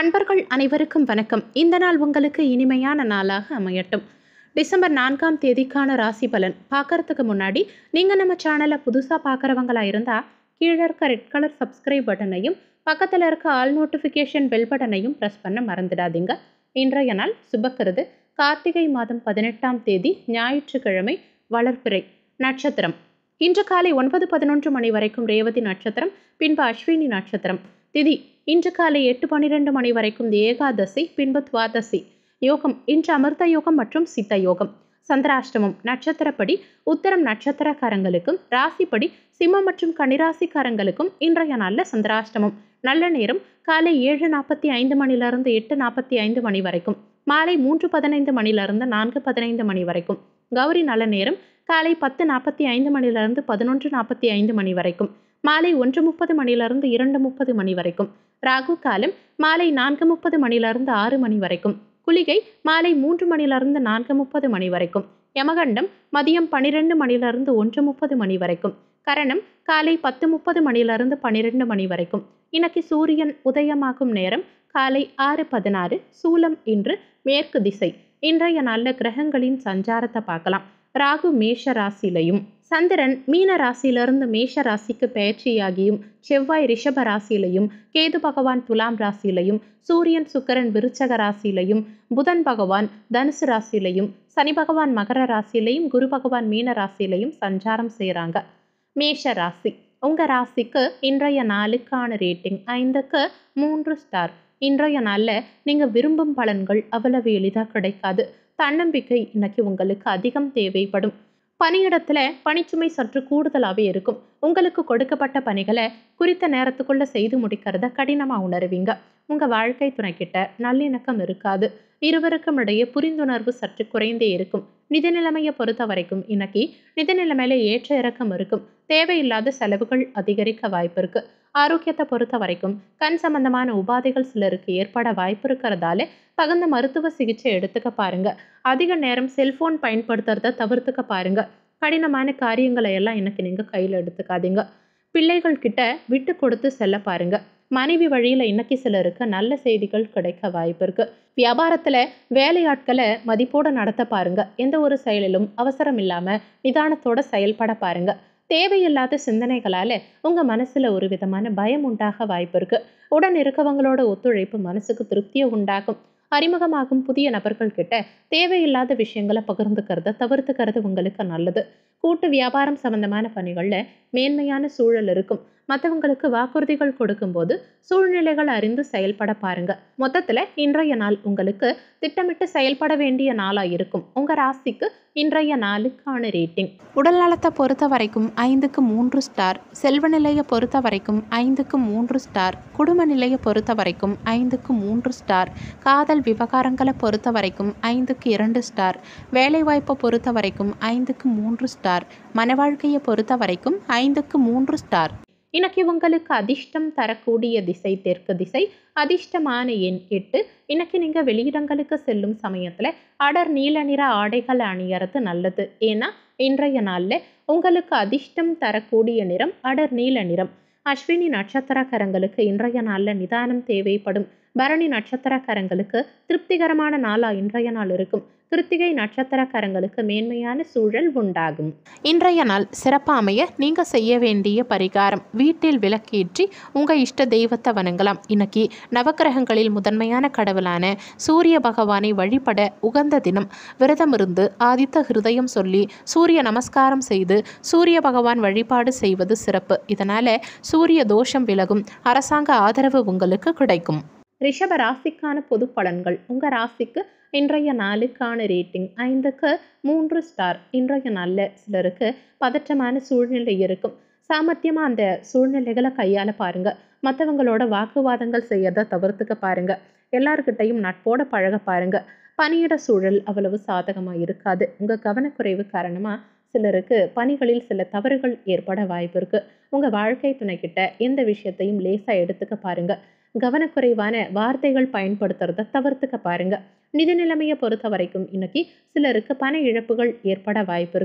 அன்பர்கள் அனைவருக்கும் வணக்கம் இந்த நாள் உங்களுக்கு இனிமையான நாளாக அமையட்டும் டிசம்பர் நான்காம் தேதிக்கான ராசி பலன் பார்க்கறதுக்கு முன்னாடி நீங்கள் நம்ம சேனலை புதுசாக பார்க்குறவங்களா இருந்தால் கீழே இருக்க ரெட் கலர் சப்ஸ்கிரைப் பட்டனையும் பக்கத்தில் இருக்க ஆல் நோட்டிஃபிகேஷன் பெல் பட்டனையும் ப்ரெஸ் பண்ண மறந்துடாதீங்க இன்றைய நாள் சுபக்கிருது கார்த்திகை மாதம் பதினெட்டாம் தேதி ஞாயிற்றுக்கிழமை வளர்பிறை நட்சத்திரம் இன்று காலை ஒன்பது பதினொன்று மணி வரைக்கும் ரேவதி நட்சத்திரம் பின்பு அஸ்வினி நட்சத்திரம் திதி இன்று காலை எட்டு பன்னிரெண்டு மணி வரைக்கும் ஏகாதசி பின்பு துவாதசி யோகம் இன்று அமிர்த யோகம் மற்றும் சித்த யோகம் சந்திராஷ்டமம் நட்சத்திரப்படி உத்தரம் நட்சத்திரக்காரங்களுக்கும் ராசிப்படி சிம்மம் மற்றும் கன்னிராசிக்காரங்களுக்கும் இன்றைய நாளில் சந்திராஷ்டமம் நல்ல நேரம் காலை ஏழு நாற்பத்தி ஐந்து மணிலிருந்து எட்டு நாற்பத்தி ஐந்து மணி வரைக்கும் மாலை மூன்று பதினைந்து மணிலிருந்து நான்கு பதினைந்து மணி வரைக்கும் கௌரி நல்ல நேரம் காலை பத்து நாற்பத்தி ஐந்து மணிலிருந்து பதினொன்று நாற்பத்தி ஐந்து மணி வரைக்கும் மாலை ஒன்று முப்பது மணிலிருந்து இரண்டு முப்பது மணி வரைக்கும் ராகு காலம் மாலை நான்கு முப்பது மணிலிருந்து ஆறு மணி வரைக்கும் குளிகை மாலை மூன்று மணிலிருந்து நான்கு முப்பது மணி வரைக்கும் யமகண்டம் மதியம் பன்னிரெண்டு மணிலிருந்து ஒன்று முப்பது மணி வரைக்கும் கரணம் காலை பத்து முப்பது மணிலிருந்து பன்னிரெண்டு மணி வரைக்கும் இன்னைக்கு சூரியன் உதயமாகும் நேரம் காலை ஆறு பதினாறு சூலம் இன்று மேற்கு திசை இன்றைய நாளில் கிரகங்களின் சஞ்சாரத்தை பார்க்கலாம் ராகு மேஷ ராசியிலையும் சந்திரன் மீன ராசியிலிருந்து மேஷ ராசிக்கு பயிற்சியாகியும் செவ்வாய் ரிஷப ராசியிலையும் கேது பகவான் துலாம் ராசியிலையும் சூரியன் சுக்கரன் விருச்சக ராசியிலையும் புதன் பகவான் தனுசு ராசியிலையும் சனி பகவான் மகர ராசியிலையும் குரு பகவான் மீன ராசியிலையும் சஞ்சாரம் செய்கிறாங்க மேஷ ராசி உங்கள் ராசிக்கு இன்றைய நாளுக்கான ரேட்டிங் ஐந்துக்கு மூன்று ஸ்டார் இன்றைய நாளில் நீங்கள் விரும்பும் பலன்கள் அவ்வளவு எளிதாக கிடைக்காது தன்னம்பிக்கை இன்னைக்கு உங்களுக்கு அதிகம் தேவைப்படும் பணியிடத்தில் பணிச்சுமை சற்று கூடுதலாகவே இருக்கும் உங்களுக்கு கொடுக்கப்பட்ட பணிகளை குறித்த நேரத்துக்குள்ள செய்து முடிக்கிறத கடினமாக உணருவீங்க உங்கள் வாழ்க்கை துணைக்கிட்ட நல்லிணக்கம் இருக்காது இருவருக்கும் இடையே புரிந்துணர்வு சற்று குறைந்தே இருக்கும் நிதி நிலைமையை பொறுத்த வரைக்கும் இன்னைக்கு நிதி நிலைமையில ஏற்ற இறக்கம் இருக்கும் தேவையில்லாத செலவுகள் அதிகரிக்க வாய்ப்பு இருக்கு ஆரோக்கியத்தை பொறுத்த வரைக்கும் கண் சம்பந்தமான உபாதைகள் சிலருக்கு ஏற்பட வாய்ப்பு இருக்கிறதால தகுந்த மருத்துவ சிகிச்சை எடுத்துக்க பாருங்க அதிக நேரம் செல்போன் பயன்படுத்துறத தவிர்த்துக்க பாருங்க கடினமான காரியங்களை எல்லாம் இன்னைக்கு நீங்க கையில் எடுத்துக்காதீங்க பிள்ளைகள் கிட்ட விட்டு கொடுத்து செல்ல பாருங்க மனைவி வழியில் இன்னைக்கு சிலருக்கு நல்ல செய்திகள் கிடைக்க வாய்ப்பு இருக்கு வியாபாரத்தில் வேலையாட்களை மதிப்போடு நடத்த பாருங்க எந்த ஒரு செயலிலும் அவசரம் இல்லாமல் நிதானத்தோட செயல்பட பாருங்க தேவையில்லாத சிந்தனைகளால உங்க மனசுல ஒரு விதமான பயம் உண்டாக வாய்ப்பு இருக்கு உடன் இருக்கவங்களோட ஒத்துழைப்பு மனசுக்கு திருப்தியை உண்டாகும் அறிமுகமாகும் புதிய நபர்கள் கிட்ட தேவையில்லாத விஷயங்களை பகிர்ந்துக்கிறத தவிர்த்துக்கிறது உங்களுக்கு நல்லது கூட்டு வியாபாரம் சம்பந்தமான பணிகள்ல மேன்மையான சூழல் இருக்கும் மற்றவங்களுக்கு வாக்குறுதிகள் கொடுக்கும்போது சூழ்நிலைகள் அறிந்து செயல்பட பாருங்க மொத்தத்துல இன்றைய நாள் உங்களுக்கு திட்டமிட்டு செயல்பட வேண்டிய நாளா இருக்கும் உங்க ராசிக்கு இன்றைய நாளுக்கான ரேட்டிங் உடல் நலத்தை பொறுத்த வரைக்கும் ஐந்துக்கு மூன்று ஸ்டார் செல்வ நிலையை பொறுத்த வரைக்கும் ஐந்துக்கு மூன்று ஸ்டார் குடும்ப நிலையை பொறுத்த வரைக்கும் ஐந்துக்கு மூன்று ஸ்டார் காதல் விவகாரங்களை பொறுத்த வரைக்கும் ஐந்துக்கு இரண்டு ஸ்டார் வேலைவாய்ப்பை பொறுத்த வரைக்கும் ஐந்துக்கு மூன்று ஸ்டார் மன வாழ்க்கையை பொறுத்த வரைக்கும் ஐந்துக்கு மூன்று ஸ்டார் இன்னைக்கு உங்களுக்கு அதிர்ஷ்டம் தரக்கூடிய திசை தெற்கு திசை அதிர்ஷ்டமான எண் எட்டு இன்னைக்கு நீங்க வெளியிடங்களுக்கு செல்லும் சமயத்துல அடர் நீல நிற ஆடைகள் அணியறது நல்லது ஏன்னா இன்றைய நாள்ல உங்களுக்கு அதிர்ஷ்டம் தரக்கூடிய நிறம் அடர் நீல நிறம் அஸ்வினி நட்சத்திரக்காரங்களுக்கு இன்றைய நாளில் நிதானம் தேவைப்படும் பரணி நட்சத்திரக்காரங்களுக்கு திருப்திகரமான நாளா இன்றைய நாள் இருக்கும் கிருத்திகை நட்சத்திரக்காரங்களுக்கு மேன்மையான சூழல் உண்டாகும் இன்றைய நாள் சிறப்பாக அமைய நீங்கள் செய்ய வேண்டிய பரிகாரம் வீட்டில் விளக்கேற்றி உங்கள் இஷ்ட தெய்வத்தை வணங்கலாம் இன்னைக்கு நவக்கிரகங்களில் முதன்மையான கடவுளான சூரிய பகவானை வழிபட உகந்த தினம் விரதமிருந்து ஆதித்த ஹிருதயம் சொல்லி சூரிய நமஸ்காரம் செய்து சூரிய பகவான் வழிபாடு செய்வது சிறப்பு இதனால் சூரிய தோஷம் விலகும் அரசாங்க ஆதரவு உங்களுக்கு கிடைக்கும் ரிஷப ராசிக்கான பொது பலன்கள் உங்கள் ராசிக்கு இன்றைய நாளுக்கான ரேட்டிங் ஐந்துக்கு மூன்று ஸ்டார் இன்றைய நாளில் சிலருக்கு பதற்றமான சூழ்நிலை இருக்கும் சாமர்த்தியமாக அந்த சூழ்நிலைகளை கையாள பாருங்க மற்றவங்களோட வாக்குவாதங்கள் செய்யறதை தவிர்த்துக்க பாருங்க எல்லார்கிட்டையும் நட்போட பழக பாருங்க பணியிட சூழல் அவ்வளவு சாதகமாக இருக்காது உங்கள் கவனக்குறைவு காரணமாக சிலருக்கு பணிகளில் சில தவறுகள் ஏற்பட வாய்ப்பு இருக்கு உங்க வாழ்க்கை துணைக்கிட்ட எந்த விஷயத்தையும் லேசா எடுத்துக்க பாருங்க கவனக்குறைவான வார்த்தைகள் பயன்படுத்துறத தவிர்த்துக்க பாருங்க நிதி நிலைமையை பொறுத்த வரைக்கும் இன்னைக்கு சிலருக்கு பண இழப்புகள் ஏற்பட வாய்ப்பு இருக்கு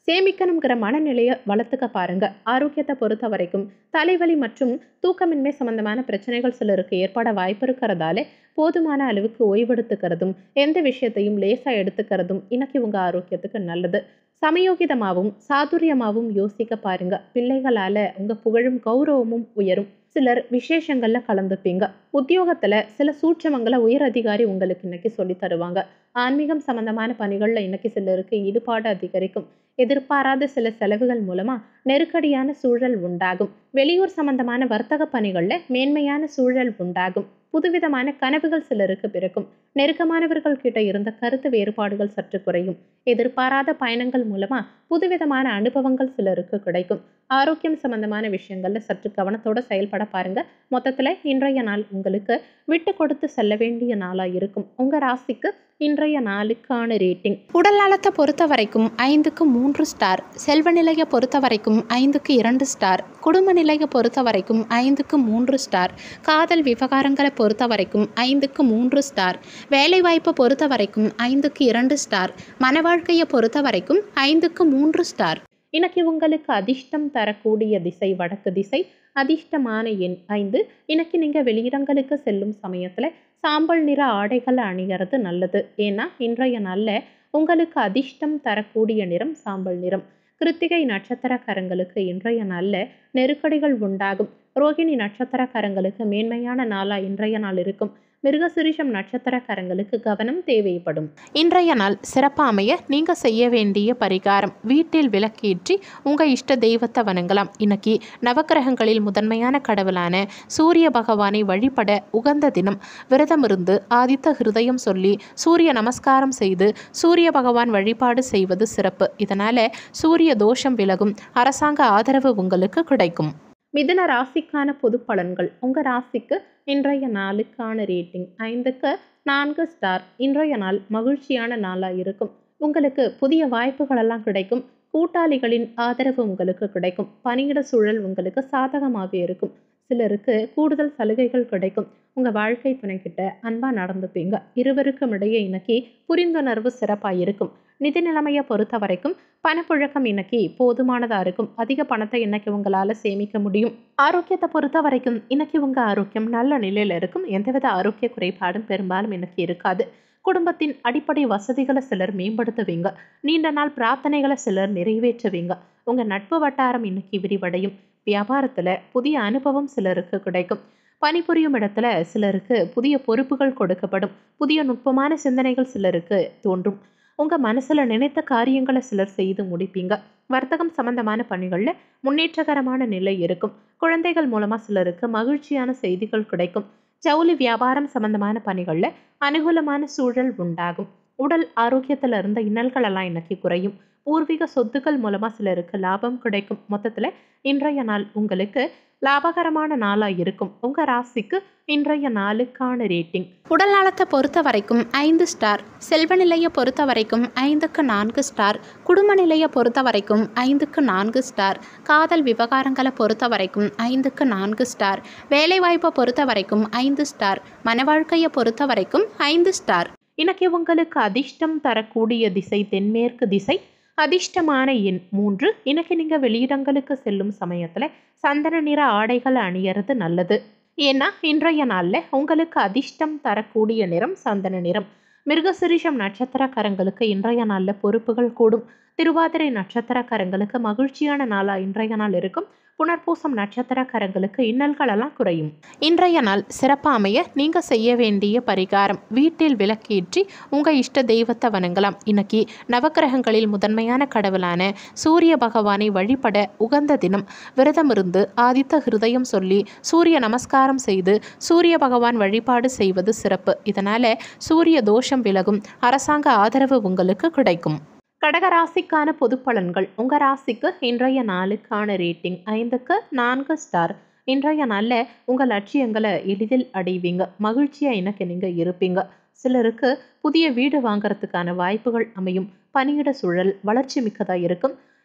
சேமிக்கணுங்கிற மனநிலையை வளர்த்துக்க பாருங்க ஆரோக்கியத்தை பொறுத்த வரைக்கும் தலைவலி மற்றும் தூக்கமின்மை சம்பந்தமான பிரச்சனைகள் சிலருக்கு ஏற்பட வாய்ப்பு இருக்கிறதால போதுமான அளவுக்கு ஓய்வெடுத்துக்கிறதும் எந்த விஷயத்தையும் லேசா எடுத்துக்கிறதும் இன்னைக்கு உங்க ஆரோக்கியத்துக்கு நல்லது சமயோகிதமாகவும் சாதுரியமாகவும் யோசிக்க பாருங்க பிள்ளைகளால உங்க புகழும் கௌரவமும் உயரும் சிலர் விசேஷங்கள்ல கலந்துப்பீங்க உத்தியோகத்துல சில சூட்சமங்களை உயர் அதிகாரி உங்களுக்கு இன்னைக்கு சொல்லி தருவாங்க ஆன்மீகம் சம்பந்தமான பணிகள்ல இன்னைக்கு சிலருக்கு ஈடுபாடு அதிகரிக்கும் எதிர்பாராத சில செலவுகள் மூலமா நெருக்கடியான சூழல் உண்டாகும் வெளியூர் சம்பந்தமான வர்த்தக பணிகள்ல மேன்மையான சூழல் உண்டாகும் புதுவிதமான கனவுகள் சிலருக்கு பிறக்கும் நெருக்கமானவர்கள் கிட்ட இருந்த கருத்து வேறுபாடுகள் சற்று குறையும் எதிர்பாராத பயணங்கள் மூலமா புதுவிதமான அனுபவங்கள் சிலருக்கு கிடைக்கும் ஆரோக்கியம் சம்பந்தமான விஷயங்கள்ல சற்று கவனத்தோட செயல்பட பாருங்க மொத்தத்துல இன்றைய நாள் உங்களுக்கு விட்டு கொடுத்து செல்ல வேண்டிய நாளா இருக்கும் உங்க ராசிக்கு இன்றைய நாளுக்கான ரேட்டிங் உடல் நலத்தை பொறுத்த வரைக்கும் ஐந்துக்கு மூன்று ஸ்டார் செல்வ நிலையை பொறுத்த வரைக்கும் ஐந்துக்கு இரண்டு ஸ்டார் குடும்ப நிலையை பொறுத்த வரைக்கும் ஐந்துக்கு மூன்று ஸ்டார் காதல் விவகாரங்களை பொறுத்த வரைக்கும் ஐந்துக்கு மூன்று ஸ்டார் வேலைவாய்ப்பை பொறுத்த வரைக்கும் ஐந்துக்கு இரண்டு ஸ்டார் மன வாழ்க்கையை பொறுத்த வரைக்கும் ஐந்துக்கு மூன்று ஸ்டார் இன்னைக்கு உங்களுக்கு அதிர்ஷ்டம் தரக்கூடிய திசை வடக்கு திசை அதிர்ஷ்டமான எண் ஐந்து இன்னைக்கு நீங்கள் வெளியிடங்களுக்கு செல்லும் சமயத்தில் சாம்பல் நிற ஆடைகளை அணிகிறது நல்லது ஏன்னா இன்றைய நாளில் உங்களுக்கு அதிர்ஷ்டம் தரக்கூடிய நிறம் சாம்பல் நிறம் கிருத்திகை நட்சத்திரக்காரங்களுக்கு இன்றைய நாளில் நெருக்கடிகள் உண்டாகும் ரோகிணி நட்சத்திரக்காரங்களுக்கு மேன்மையான நாளாக இன்றைய நாள் இருக்கும் மிருகசிரிஷம் நட்சத்திரக்காரங்களுக்கு கவனம் தேவைப்படும் இன்றைய நாள் சிறப்பாக அமைய நீங்கள் செய்ய வேண்டிய பரிகாரம் வீட்டில் விளக்கேற்றி உங்கள் இஷ்ட தெய்வத்தை வணங்கலாம் இன்னைக்கு நவக்கிரகங்களில் முதன்மையான கடவுளான சூரிய பகவானை வழிபட உகந்த தினம் விரதம் இருந்து ஆதித்த ஹிருதயம் சொல்லி சூரிய நமஸ்காரம் செய்து சூரிய பகவான் வழிபாடு செய்வது சிறப்பு இதனால் சூரிய தோஷம் விலகும் அரசாங்க ஆதரவு உங்களுக்கு கிடைக்கும் மிதுன ராசிக்கான பொது பலன்கள் உங்கள் ராசிக்கு இன்றைய நாளுக்கான ரேட்டிங் ஐந்துக்கு நான்கு ஸ்டார் இன்றைய நாள் மகிழ்ச்சியான நாளாக இருக்கும் உங்களுக்கு புதிய வாய்ப்புகளெல்லாம் கிடைக்கும் கூட்டாளிகளின் ஆதரவு உங்களுக்கு கிடைக்கும் பணியிட சூழல் உங்களுக்கு சாதகமாக இருக்கும் சிலருக்கு கூடுதல் சலுகைகள் கிடைக்கும் உங்கள் வாழ்க்கை துணைக்கிட்ட அன்பாக நடந்துப்பீங்க இருவருக்கும் இடையே இன்னைக்கு புரிந்துணர்வு சிறப்பாக இருக்கும் நிதி நிலைமையை பொறுத்த வரைக்கும் பணப்புழக்கம் இன்னைக்கு போதுமானதாக இருக்கும் அதிக பணத்தை இன்னைக்கு உங்களால் சேமிக்க முடியும் ஆரோக்கியத்தை பொறுத்த வரைக்கும் இன்னைக்கு உங்கள் ஆரோக்கியம் நல்ல நிலையில் இருக்கும் எந்தவித ஆரோக்கிய குறைபாடும் பெரும்பாலும் இன்னைக்கு இருக்காது குடும்பத்தின் அடிப்படை வசதிகளை சிலர் மேம்படுத்துவீங்க நீண்ட நாள் பிரார்த்தனைகளை சிலர் நிறைவேற்றுவீங்க உங்கள் நட்பு வட்டாரம் இன்னைக்கு விரிவடையும் வியாபாரத்தில் புதிய அனுபவம் சிலருக்கு கிடைக்கும் பணிபுரியும் இடத்துல சிலருக்கு புதிய பொறுப்புகள் கொடுக்கப்படும் புதிய நுட்பமான சிந்தனைகள் சிலருக்கு தோன்றும் உங்கள் மனசில் நினைத்த காரியங்களை சிலர் செய்து முடிப்பீங்க வர்த்தகம் சம்பந்தமான பணிகளில் முன்னேற்றகரமான நிலை இருக்கும் குழந்தைகள் மூலமாக சிலருக்கு மகிழ்ச்சியான செய்திகள் கிடைக்கும் ஜவுளி வியாபாரம் சம்பந்தமான பணிகளில் அனுகூலமான சூழல் உண்டாகும் உடல் ஆரோக்கியத்தில் இருந்த இன்னல்கள் எல்லாம் இன்னைக்கு குறையும் பூர்வீக சொத்துக்கள் மூலமாக சிலருக்கு லாபம் கிடைக்கும் மொத்தத்தில் இன்றைய நாள் உங்களுக்கு லாபகரமான நாளாக இருக்கும் உங்கள் ராசிக்கு இன்றைய நாளுக்கான ரேட்டிங் உடல் நலத்தை பொறுத்த வரைக்கும் ஐந்து ஸ்டார் செல்வ நிலையை பொறுத்த வரைக்கும் ஐந்துக்கு நான்கு ஸ்டார் குடும்ப நிலையை பொறுத்த வரைக்கும் ஐந்துக்கு நான்கு ஸ்டார் காதல் விவகாரங்களை பொறுத்த வரைக்கும் ஐந்துக்கு நான்கு ஸ்டார் வேலைவாய்ப்பை பொறுத்த வரைக்கும் ஐந்து ஸ்டார் மன வாழ்க்கையை பொறுத்த வரைக்கும் ஐந்து ஸ்டார் இன்னைக்கு உங்களுக்கு அதிர்ஷ்டம் தரக்கூடிய திசை தென்மேற்கு திசை அதிர்ஷ்டமான எண் மூன்று இன்னைக்கு நீங்கள் வெளியிடங்களுக்கு செல்லும் சமயத்தில் சந்தன நிற ஆடைகள் அணியறது நல்லது ஏன்னா இன்றைய நாளில் உங்களுக்கு அதிர்ஷ்டம் தரக்கூடிய நிறம் சந்தன நிறம் மிருகசிரிஷம் நட்சத்திரக்காரங்களுக்கு இன்றைய நாளில் பொறுப்புகள் கூடும் திருவாதிரை நட்சத்திரக்காரங்களுக்கு மகிழ்ச்சியான நாளாக இன்றைய நாள் இருக்கும் புனர்பூசம் நட்சத்திரக்காரங்களுக்கு இன்னல்களெல்லாம் குறையும் இன்றைய நாள் சிறப்பாக அமைய நீங்கள் செய்ய வேண்டிய பரிகாரம் வீட்டில் விளக்கேற்றி உங்கள் இஷ்ட தெய்வத்தை வணங்கலாம் இன்னைக்கு நவக்கிரகங்களில் முதன்மையான கடவுளான சூரிய பகவானை வழிபட உகந்த தினம் விரதம் இருந்து ஆதித்த ஹிருதயம் சொல்லி சூரிய நமஸ்காரம் செய்து சூரிய பகவான் வழிபாடு செய்வது சிறப்பு இதனால் சூரிய தோஷம் விலகும் அரசாங்க ஆதரவு உங்களுக்கு கிடைக்கும் கடகராசிக்கான பொது பலன்கள் உங்கள் ராசிக்கு இன்றைய நாளுக்கான ரேட்டிங் ஐந்துக்கு நான்கு ஸ்டார் இன்றைய நாளில் உங்கள் லட்சியங்களை எளிதில் அடைவீங்க மகிழ்ச்சியாக எனக்கு நீங்கள் இருப்பீங்க சிலருக்கு புதிய வீடு வாங்குறதுக்கான வாய்ப்புகள் அமையும் பணியிட சூழல் வளர்ச்சி மிக்கதாக இருக்கும்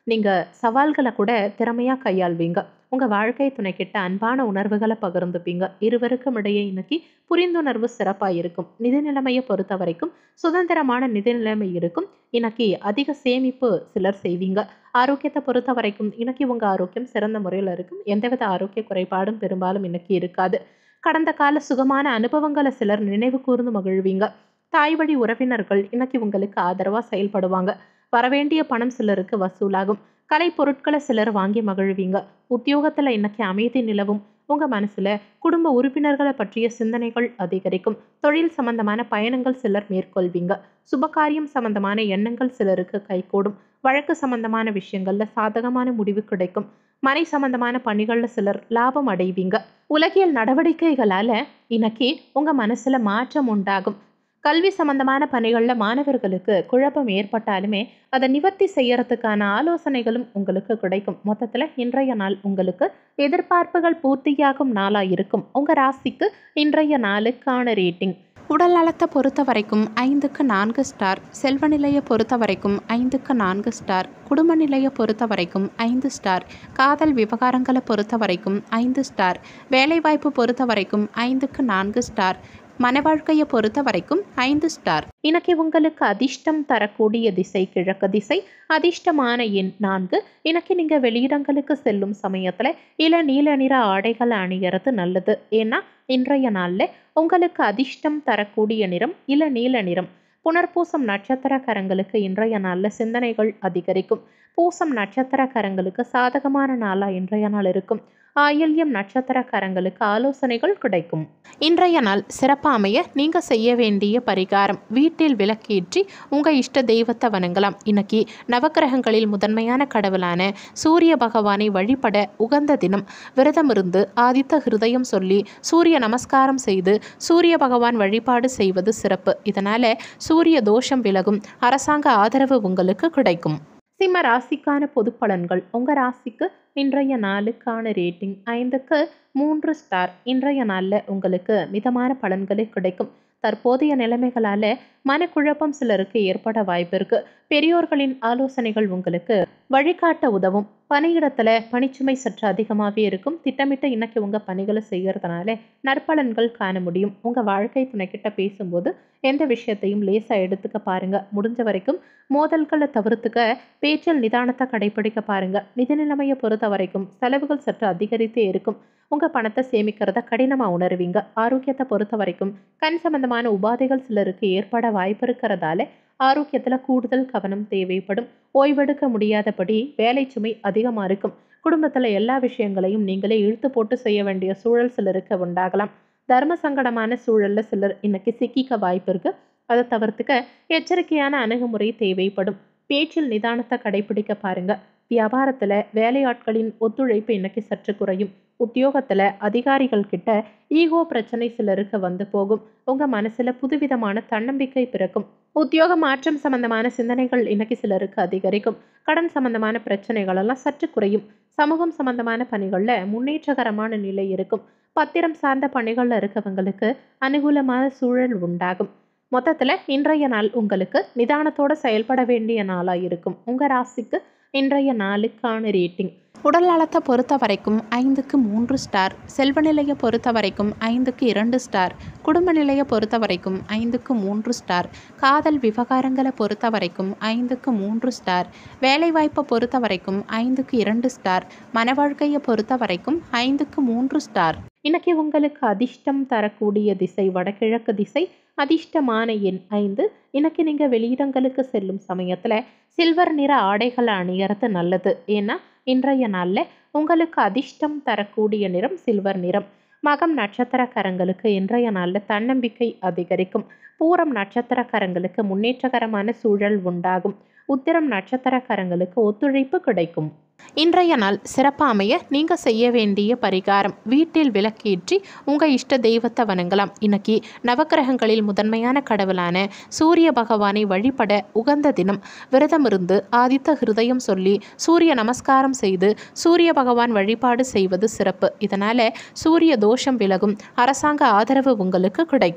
நீங்கள் சவால்களை கூட திறமையாக கையாள்வீங்க உங்கள் வாழ்க்கை துணைக்கிட்ட அன்பான உணர்வுகளை பகிர்ந்துப்பீங்க இருவருக்கும் இடையே இன்னைக்கு புரிந்துணர்வு சிறப்பாக இருக்கும் நிதி நிலைமையை பொறுத்த வரைக்கும் சுதந்திரமான நிதி நிலைமை இருக்கும் இன்னைக்கு அதிக சேமிப்பு சிலர் செய்வீங்க ஆரோக்கியத்தை பொறுத்த வரைக்கும் இன்னைக்கு உங்கள் ஆரோக்கியம் சிறந்த முறையில் இருக்கும் எந்தவித ஆரோக்கிய குறைபாடும் பெரும்பாலும் இன்னைக்கு இருக்காது கடந்த கால சுகமான அனுபவங்களை சிலர் நினைவு கூர்ந்து மகிழ்வீங்க தாய் வழி உறவினர்கள் இன்னைக்கு உங்களுக்கு ஆதரவாக செயல்படுவாங்க வரவேண்டிய பணம் சிலருக்கு வசூலாகும் கலை பொருட்களை சிலர் வாங்கி மகிழ்வீங்க உத்தியோகத்தில் இன்னைக்கு அமைதி நிலவும் உங்கள் மனசில் குடும்ப உறுப்பினர்களை பற்றிய சிந்தனைகள் அதிகரிக்கும் தொழில் சம்பந்தமான பயணங்கள் சிலர் மேற்கொள்வீங்க சுபகாரியம் சம்பந்தமான எண்ணங்கள் சிலருக்கு கைகூடும் வழக்கு சம்பந்தமான விஷயங்கள்ல சாதகமான முடிவு கிடைக்கும் மனை சம்பந்தமான பணிகளில் சிலர் லாபம் அடைவீங்க உலகியல் நடவடிக்கைகளால் இன்னைக்கு உங்கள் மனசில் மாற்றம் உண்டாகும் கல்வி சம்பந்தமான பணிகளில் மாணவர்களுக்கு குழப்பம் ஏற்பட்டாலுமே அதை நிவர்த்தி செய்யறதுக்கான ஆலோசனைகளும் உங்களுக்கு கிடைக்கும் மொத்தத்தில் இன்றைய நாள் உங்களுக்கு எதிர்பார்ப்புகள் பூர்த்தியாகும் நாளாக இருக்கும் உங்கள் ராசிக்கு இன்றைய நாளுக்கான ரேட்டிங் உடல் நலத்தை பொறுத்த வரைக்கும் ஐந்துக்கு நான்கு ஸ்டார் செல்வ நிலையை பொறுத்த வரைக்கும் ஐந்துக்கு நான்கு ஸ்டார் குடும்ப நிலையை பொறுத்த வரைக்கும் ஐந்து ஸ்டார் காதல் விவகாரங்களை பொறுத்த வரைக்கும் ஐந்து ஸ்டார் வேலைவாய்ப்பு பொறுத்த வரைக்கும் ஐந்துக்கு நான்கு ஸ்டார் மன வாழ்க்கையை பொறுத்த வரைக்கும் ஐந்து ஸ்டார் இன்னைக்கு உங்களுக்கு அதிர்ஷ்டம் தரக்கூடிய திசை கிழக்கு திசை அதிர்ஷ்டமான எண் நான்கு இன்னைக்கு நீங்கள் வெளியிடங்களுக்கு செல்லும் சமயத்தில் இள நீல நிற ஆடைகளை அணியறது நல்லது ஏன்னா இன்றைய நாளில் உங்களுக்கு அதிர்ஷ்டம் தரக்கூடிய நிறம் இள நீல நிறம் புனர்பூசம் நட்சத்திரக்காரங்களுக்கு இன்றைய நாளில் சிந்தனைகள் அதிகரிக்கும் பூசம் நட்சத்திரக்காரங்களுக்கு சாதகமான நாளாக இன்றைய நாள் இருக்கும் ஆயில்யம் நட்சத்திரக்காரங்களுக்கு ஆலோசனைகள் கிடைக்கும் இன்றைய நாள் சிறப்பாக அமைய நீங்கள் செய்ய வேண்டிய பரிகாரம் வீட்டில் விளக்கேற்றி உங்கள் இஷ்ட தெய்வத்தை வணங்கலாம் இன்னைக்கு நவக்கிரகங்களில் முதன்மையான கடவுளான சூரிய பகவானை வழிபட உகந்த தினம் விரதம் இருந்து ஆதித்த ஹிருதயம் சொல்லி சூரிய நமஸ்காரம் செய்து சூரிய பகவான் வழிபாடு செய்வது சிறப்பு இதனால் சூரிய தோஷம் விலகும் அரசாங்க ஆதரவு உங்களுக்கு கிடைக்கும் சிம்ம ராசிக்கான பொது பலன்கள் உங்கள் ராசிக்கு இன்றைய நாளுக்கான ரேட்டிங் ஐந்துக்கு மூன்று ஸ்டார் இன்றைய நாளில் உங்களுக்கு மிதமான பலன்களே கிடைக்கும் தற்போதைய நிலைமைகளால் மனக்குழப்பம் சிலருக்கு ஏற்பட வாய்ப்பு இருக்கு பெரியோர்களின் ஆலோசனைகள் உங்களுக்கு வழிகாட்ட உதவும் பணியிடத்தில் பணிச்சுமை சற்று அதிகமாகவே இருக்கும் திட்டமிட்ட இன்னைக்கு உங்கள் பணிகளை செய்யறதுனால நற்பலன்கள் காண முடியும் உங்கள் வாழ்க்கை துணைக்கிட்ட பேசும்போது எந்த விஷயத்தையும் லேசாக எடுத்துக்க பாருங்க முடிஞ்ச வரைக்கும் மோதல்களை தவிர்த்துக்க பேச்சில் நிதானத்தை கடைபிடிக்க பாருங்க நிதி நிலைமையை பொறுத்த வரைக்கும் செலவுகள் சற்று அதிகரித்தே இருக்கும் உங்கள் பணத்தை சேமிக்கிறத கடினமாக உணருவீங்க ஆரோக்கியத்தை பொறுத்த வரைக்கும் கண் சம்பந்தமான உபாதைகள் சிலருக்கு ஏற்பட வாய்ப்பு இருக்கிறதால ஆரோக்கியத்தில் கூடுதல் கவனம் தேவைப்படும் ஓய்வெடுக்க முடியாதபடி வேலை சுமை அதிகமாக இருக்கும் குடும்பத்தில் எல்லா விஷயங்களையும் நீங்களே இழுத்து போட்டு செய்ய வேண்டிய சூழல் சிலருக்கு உண்டாகலாம் தர்ம சங்கடமான சூழல்ல சிலர் இன்னைக்கு சிக்கிக்க வாய்ப்பு இருக்கு அதை தவிர்த்துக்க எச்சரிக்கையான அணுகுமுறை தேவைப்படும் பேச்சில் நிதானத்தை கடைபிடிக்க பாருங்க வியாபாரத்துல வேலையாட்களின் ஒத்துழைப்பு இன்னைக்கு சற்று குறையும் உத்தியோகத்துல அதிகாரிகள் கிட்ட ஈகோ பிரச்சனை சிலருக்கு வந்து போகும் உங்க மனசுல புதுவிதமான தன்னம்பிக்கை பிறக்கும் உத்தியோக மாற்றம் சம்பந்தமான சிந்தனைகள் இன்னைக்கு சிலருக்கு அதிகரிக்கும் கடன் சம்பந்தமான பிரச்சனைகள் எல்லாம் சற்று குறையும் சமூகம் சம்பந்தமான பணிகள்ல முன்னேற்றகரமான நிலை இருக்கும் பத்திரம் சார்ந்த பணிகள்ல இருக்கவங்களுக்கு அனுகூலமான சூழல் உண்டாகும் மொத்தத்துல இன்றைய நாள் உங்களுக்கு நிதானத்தோட செயல்பட வேண்டிய நாளா இருக்கும் உங்க ராசிக்கு இன்றைய நாளுக்கான ரேட்டிங் உடல் நலத்தை பொறுத்த வரைக்கும் ஐந்துக்கு மூன்று ஸ்டார் செல்வ நிலையை பொறுத்த வரைக்கும் ஐந்துக்கு இரண்டு ஸ்டார் குடும்ப நிலையை பொறுத்த வரைக்கும் ஐந்துக்கு மூன்று ஸ்டார் காதல் விவகாரங்களை பொறுத்த வரைக்கும் ஐந்துக்கு மூன்று ஸ்டார் வேலைவாய்ப்பை பொறுத்த வரைக்கும் ஐந்துக்கு இரண்டு ஸ்டார் மன வாழ்க்கையை பொறுத்த வரைக்கும் ஐந்துக்கு மூன்று ஸ்டார் இன்னைக்கு உங்களுக்கு அதிர்ஷ்டம் தரக்கூடிய திசை வடகிழக்கு திசை அதிர்ஷ்டமான எண் ஐந்து இன்னைக்கு நீங்கள் வெளியிடங்களுக்கு செல்லும் சமயத்தில் சில்வர் நிற ஆடைகளை அணியறது நல்லது ஏன்னா இன்றைய நாளில் உங்களுக்கு அதிர்ஷ்டம் தரக்கூடிய நிறம் சில்வர் நிறம் மகம் நட்சத்திரக்காரங்களுக்கு இன்றைய நாளில் தன்னம்பிக்கை அதிகரிக்கும் பூரம் நட்சத்திரக்காரங்களுக்கு முன்னேற்றகரமான சூழல் உண்டாகும் உத்திரம் நட்சத்திரக்காரங்களுக்கு ஒத்துழைப்பு கிடைக்கும் இன்றைய நாள் சிறப்பாக அமைய நீங்கள் செய்ய வேண்டிய பரிகாரம் வீட்டில் விளக்கேற்றி உங்கள் இஷ்ட தெய்வத்தை வணங்கலாம் இன்னைக்கு நவக்கிரகங்களில் முதன்மையான கடவுளான சூரிய பகவானை வழிபட உகந்த தினம் விரதம் இருந்து ஆதித்த ஹிருதயம் சொல்லி சூரிய நமஸ்காரம் செய்து சூரிய பகவான் வழிபாடு செய்வது சிறப்பு இதனால் சூரிய தோஷம் விலகும் அரசாங்க ஆதரவு உங்களுக்கு கிடைக்கும்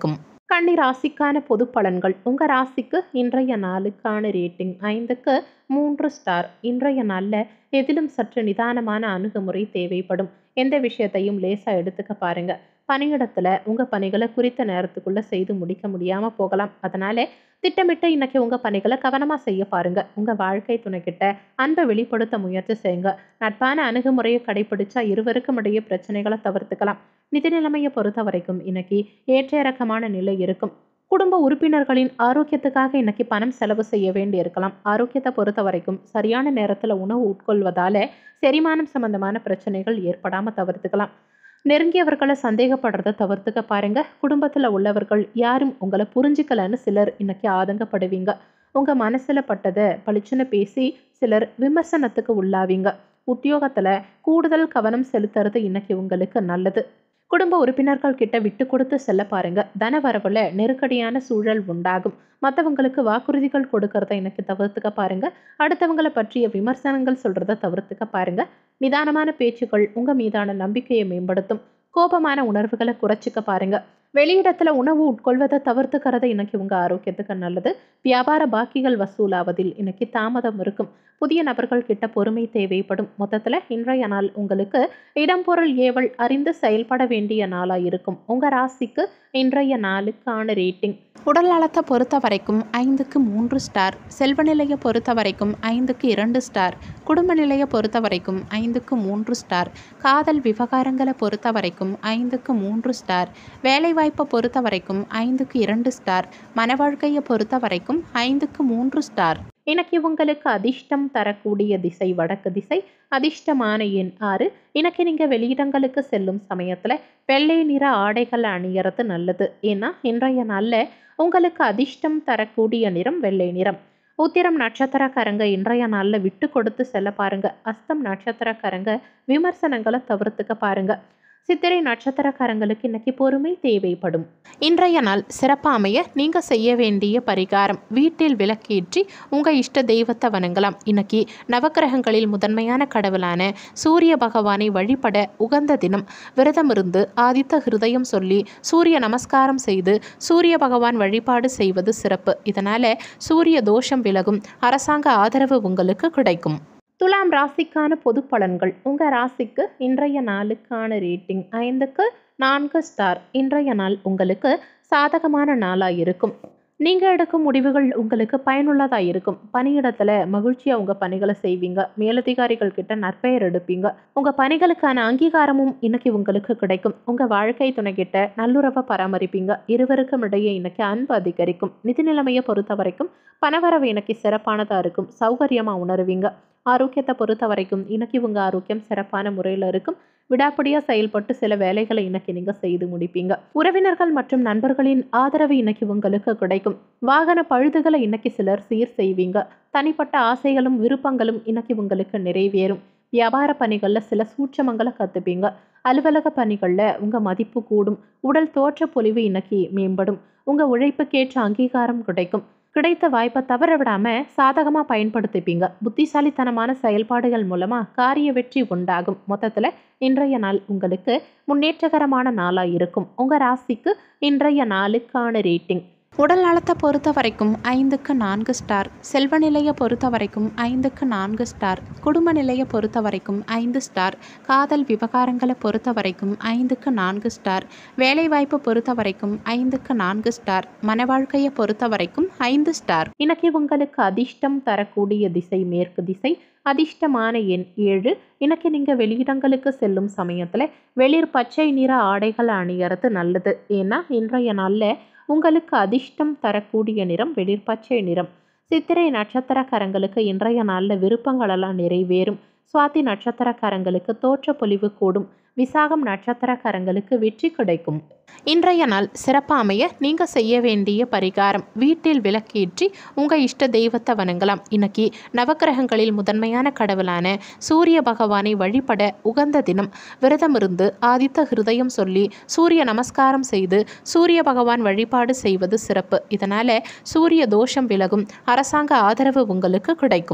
கன்னி ராசிக்கான பொது பலன்கள் உங்கள் ராசிக்கு இன்றைய நாளுக்கான ரேட்டிங் ஐந்துக்கு மூன்று ஸ்டார் இன்றைய நாளில் எதிலும் சற்று நிதானமான அணுகுமுறை தேவைப்படும் எந்த விஷயத்தையும் லேசாக எடுத்துக்க பாருங்க பணியிடத்தில் உங்கள் பணிகளை குறித்த நேரத்துக்குள்ளே செய்து முடிக்க முடியாமல் போகலாம் அதனால திட்டமிட்டு இன்னைக்கு உங்கள் பணிகளை கவனமாக செய்ய பாருங்க உங்கள் வாழ்க்கை துணைக்கிட்ட அன்பை வெளிப்படுத்த முயற்சி செய்யுங்க நட்பான அணுகுமுறையை கடைபிடிச்சா இருவருக்கும் இடையே பிரச்சனைகளை தவிர்த்துக்கலாம் நிதி நிலைமையை பொறுத்த வரைக்கும் இன்னைக்கு ஏற்ற இறக்கமான நிலை இருக்கும் குடும்ப உறுப்பினர்களின் ஆரோக்கியத்துக்காக இன்னைக்கு பணம் செலவு செய்ய வேண்டி இருக்கலாம் ஆரோக்கியத்தை பொறுத்த வரைக்கும் சரியான நேரத்தில் உணவு உட்கொள்வதால செரிமானம் சம்பந்தமான பிரச்சனைகள் ஏற்படாமல் தவிர்த்துக்கலாம் நெருங்கியவர்களை சந்தேகப்படுறத தவிர்த்துக்க பாருங்க குடும்பத்தில் உள்ளவர்கள் யாரும் உங்களை புரிஞ்சுக்கலன்னு சிலர் இன்னைக்கு ஆதங்கப்படுவீங்க உங்க மனசுல பட்டதை பளிச்சுன்னு பேசி சிலர் விமர்சனத்துக்கு உள்ளாவீங்க உத்தியோகத்துல கூடுதல் கவனம் செலுத்துறது இன்னைக்கு உங்களுக்கு நல்லது குடும்ப உறுப்பினர்கள் கிட்ட விட்டு கொடுத்து செல்ல பாருங்க தன வரவுல நெருக்கடியான சூழல் உண்டாகும் மற்றவங்களுக்கு வாக்குறுதிகள் கொடுக்கறத இன்னைக்கு தவிர்த்துக்க பாருங்க அடுத்தவங்களை பற்றிய விமர்சனங்கள் சொல்றத தவிர்த்துக்க பாருங்க நிதானமான பேச்சுக்கள் உங்க மீதான நம்பிக்கையை மேம்படுத்தும் கோபமான உணர்வுகளை குறைச்சிக்க பாருங்க வெளியிடத்துல உணவு உட்கொள்வதை தவிர்த்துக்கிறது இன்னைக்கு உங்க ஆரோக்கியத்துக்கு நல்லது வியாபார பாக்கிகள் வசூலாவதில் இன்னைக்கு தாமதம் இருக்கும் புதிய நபர்கள் கிட்ட பொறுமை தேவைப்படும் மொத்தத்துல இன்றைய நாள் உங்களுக்கு இடம்பொருள் ஏவல் அறிந்து செயல்பட வேண்டிய நாளா இருக்கும் உங்க ராசிக்கு இன்றைய நாளுக்கான ரேட்டிங் உடல் நலத்தை பொறுத்த வரைக்கும் ஐந்துக்கு மூன்று ஸ்டார் செல்வ நிலையை பொறுத்த வரைக்கும் ஐந்துக்கு இரண்டு ஸ்டார் குடும்ப நிலையை பொறுத்த வரைக்கும் ஐந்துக்கு மூன்று ஸ்டார் காதல் விவகாரங்களை பொறுத்த வரைக்கும் ஐந்துக்கு மூன்று ஸ்டார் வேலைவாய்ப்பை பொறுத்த வரைக்கும் ஐந்துக்கு இரண்டு ஸ்டார் மன வாழ்க்கையை பொறுத்த வரைக்கும் ஐந்துக்கு மூன்று ஸ்டார் இன்னைக்கு உங்களுக்கு அதிர்ஷ்டம் தரக்கூடிய திசை வடக்கு திசை அதிர்ஷ்டமான எண் ஆறு இன்னைக்கு நீங்கள் வெளியிடங்களுக்கு செல்லும் சமயத்தில் வெள்ளை நிற ஆடைகள் அணியறது நல்லது ஏன்னா இன்றைய நாளில் உங்களுக்கு அதிர்ஷ்டம் தரக்கூடிய நிறம் வெள்ளை நிறம் உத்திரம் நட்சத்திரக்காரங்க இன்றைய நாளில் விட்டு கொடுத்து செல்ல பாருங்க அஸ்தம் நட்சத்திரக்காரங்க விமர்சனங்களை தவிர்த்துக்க பாருங்க சித்திரை நட்சத்திரக்காரங்களுக்கு இன்னைக்கு பொறுமை தேவைப்படும் இன்றைய நாள் சிறப்பாக அமைய நீங்கள் செய்ய வேண்டிய பரிகாரம் வீட்டில் விளக்கேற்றி உங்கள் இஷ்ட தெய்வத்தை வணங்கலாம் இன்னைக்கு நவக்கிரகங்களில் முதன்மையான கடவுளான சூரிய பகவானை வழிபட உகந்த தினம் விரதமிருந்து ஆதித்த ஹிருதயம் சொல்லி சூரிய நமஸ்காரம் செய்து சூரிய பகவான் வழிபாடு செய்வது சிறப்பு இதனால் சூரிய தோஷம் விலகும் அரசாங்க ஆதரவு உங்களுக்கு கிடைக்கும் துலாம் ராசிக்கான பொது பலன்கள் உங்கள் ராசிக்கு இன்றைய நாளுக்கான ரேட்டிங் ஐந்துக்கு நான்கு ஸ்டார் இன்றைய நாள் உங்களுக்கு சாதகமான நாளாக இருக்கும் நீங்கள் எடுக்கும் முடிவுகள் உங்களுக்கு பயனுள்ளதாக இருக்கும் பணியிடத்தில் மகிழ்ச்சியாக உங்கள் பணிகளை செய்வீங்க மேலதிகாரிகள் கிட்ட நற்பெயர் எடுப்பீங்க உங்கள் பணிகளுக்கான அங்கீகாரமும் இன்னைக்கு உங்களுக்கு கிடைக்கும் உங்கள் வாழ்க்கை துணைக்கிட்ட நல்லுறவை பராமரிப்பீங்க இருவருக்கும் இடையே இன்னைக்கு அன்பு அதிகரிக்கும் நிதி நிலைமையை பொறுத்த வரைக்கும் பணவரவு இன்னைக்கு சிறப்பானதாக இருக்கும் சௌகரியமாக உணருவீங்க ஆரோக்கியத்தை பொறுத்த வரைக்கும் இன்னைக்கு உங்கள் ஆரோக்கியம் சிறப்பான முறையில் இருக்கும் விடாப்பிடியாக செயல்பட்டு சில வேலைகளை இன்னைக்கு நீங்கள் செய்து முடிப்பீங்க உறவினர்கள் மற்றும் நண்பர்களின் ஆதரவு இன்னைக்கு உங்களுக்கு கிடைக்கும் வாகன பழுதுகளை இன்னைக்கு சிலர் சீர் செய்வீங்க தனிப்பட்ட ஆசைகளும் விருப்பங்களும் இன்னைக்கு உங்களுக்கு நிறைவேறும் வியாபார பணிகளில் சில சூட்சமங்களை கற்றுப்பீங்க அலுவலக பணிகளில் உங்கள் மதிப்பு கூடும் உடல் தோற்ற பொலிவு இன்னைக்கு மேம்படும் உங்கள் உழைப்புக்கேற்ற அங்கீகாரம் கிடைக்கும் கிடைத்த வாய்ப்பை தவற விடாம சாதகமாக பயன்படுத்திப்பீங்க புத்திசாலித்தனமான செயல்பாடுகள் மூலமாக காரிய வெற்றி உண்டாகும் மொத்தத்தில் இன்றைய நாள் உங்களுக்கு முன்னேற்றகரமான நாளாக இருக்கும் உங்கள் ராசிக்கு இன்றைய நாளுக்கான ரேட்டிங் உடல் நலத்தை பொறுத்த வரைக்கும் ஐந்துக்கு நான்கு ஸ்டார் செல்வ நிலையை பொறுத்த வரைக்கும் ஐந்துக்கு நான்கு ஸ்டார் குடும்ப நிலையை பொறுத்த வரைக்கும் ஐந்து ஸ்டார் காதல் விவகாரங்களை பொறுத்த வரைக்கும் ஐந்துக்கு நான்கு ஸ்டார் வேலைவாய்ப்பு பொறுத்த வரைக்கும் ஐந்துக்கு நான்கு ஸ்டார் மன வாழ்க்கையை பொறுத்த வரைக்கும் ஐந்து ஸ்டார் இன்னைக்கு உங்களுக்கு அதிர்ஷ்டம் தரக்கூடிய திசை மேற்கு திசை அதிர்ஷ்டமான எண் ஏழு இன்னைக்கு நீங்கள் வெளியிடங்களுக்கு செல்லும் சமயத்தில் வெளிர் பச்சை நிற ஆடைகளை அணியறது நல்லது ஏன்னா இன்றைய நாளில் உங்களுக்கு அதிர்ஷ்டம் தரக்கூடிய நிறம் வெளிர் பச்சை நிறம் சித்திரை நட்சத்திரக்காரங்களுக்கு இன்றைய நாளில் விருப்பங்களெல்லாம் நிறைவேறும் சுவாதி நட்சத்திரக்காரங்களுக்கு தோற்ற பொலிவு கூடும் விசாகம் நட்சத்திரக்காரங்களுக்கு வெற்றி கிடைக்கும் இன்றைய நாள் சிறப்பாக அமைய நீங்கள் செய்ய வேண்டிய பரிகாரம் வீட்டில் விளக்கேற்றி உங்கள் இஷ்ட தெய்வத்தை வணங்கலாம் இன்னைக்கு நவக்கிரகங்களில் முதன்மையான கடவுளான சூரிய பகவானை வழிபட உகந்த தினம் விரதமிருந்து ஆதித்த ஹிருதயம் சொல்லி சூரிய நமஸ்காரம் செய்து சூரிய பகவான் வழிபாடு செய்வது சிறப்பு இதனால் சூரிய தோஷம் விலகும் அரசாங்க ஆதரவு உங்களுக்கு கிடைக்கும்